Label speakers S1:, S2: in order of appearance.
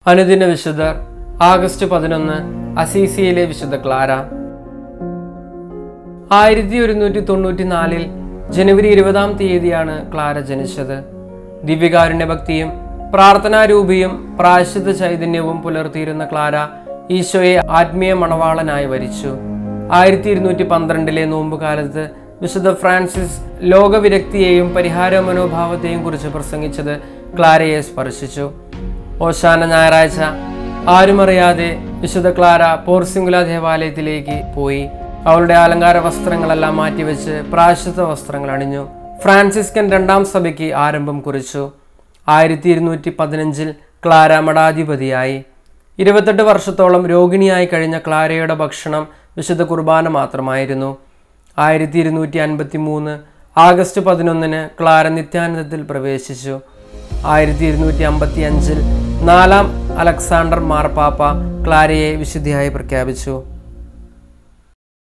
S1: അനുദിന വിശുദ്ധർ ആഗസ്റ്റ് പതിനൊന്ന് അസീസിയയിലെ വിശുദ്ധ ക്ലാര ആയിരത്തി ഒരുന്നൂറ്റി തൊണ്ണൂറ്റി നാലിൽ ജനുവരി ഇരുപതാം തീയതിയാണ് ക്ലാര ജനിച്ചത് ദിവ്യകാരുണ്യ ഭക്തിയും പ്രാർത്ഥനാരൂപിയും പ്രായശ്ചിത്ത ചൈതന്യവും പുലർത്തിയിരുന്ന ക്ലാര ഈശോയെ ആത്മീയ മണവാളനായി വരിച്ചു ആയിരത്തി ഇരുന്നൂറ്റി പന്ത്രണ്ടിലെ നോമ്പുകാലത്ത് വിശുദ്ധ ഫ്രാൻസിസ് ലോകവിരക്തിയെയും പരിഹാര മനോഭാവത്തെയും കുറിച്ച് പ്രസംഗിച്ചത് ക്ലാരയെ സ്പർശിച്ചു ഓശാന ഞായറാഴ്ച ആരുമറിയാതെ വിശുദ്ധ ക്ലാര പോർസിംഗുല ദേവാലയത്തിലേക്ക് പോയി അവളുടെ അലങ്കാര വസ്ത്രങ്ങളെല്ലാം മാറ്റിവെച്ച് പ്രായശ്ചിത്ത വസ്ത്രങ്ങൾ അണിഞ്ഞു ഫ്രാൻസിസ്കൻ രണ്ടാം സഭയ്ക്ക് ആരംഭം കുറിച്ചു ആയിരത്തി ഇരുന്നൂറ്റി പതിനഞ്ചിൽ ക്ലാര മഠാധിപതിയായി ഇരുപത്തെട്ട് വർഷത്തോളം രോഗിണിയായി കഴിഞ്ഞ ക്ലാരയുടെ ഭക്ഷണം വിശുദ്ധ കുർബാന മാത്രമായിരുന്നു ആയിരത്തി ഇരുന്നൂറ്റി അൻപത്തി മൂന്ന് ആഗസ്റ്റ് പതിനൊന്നിന് ക്ലാര നിത്യാനന്ദത്തിൽ പ്രവേശിച്ചു ആയിരത്തി ഇരുന്നൂറ്റി അമ്പത്തി അഞ്ചിൽ നാലാം അലക്സാണ്ടർ മാർപ്പാപ്പ ക്ലാരയെ വിശുദ്ധിയായി പ്രഖ്യാപിച്ചു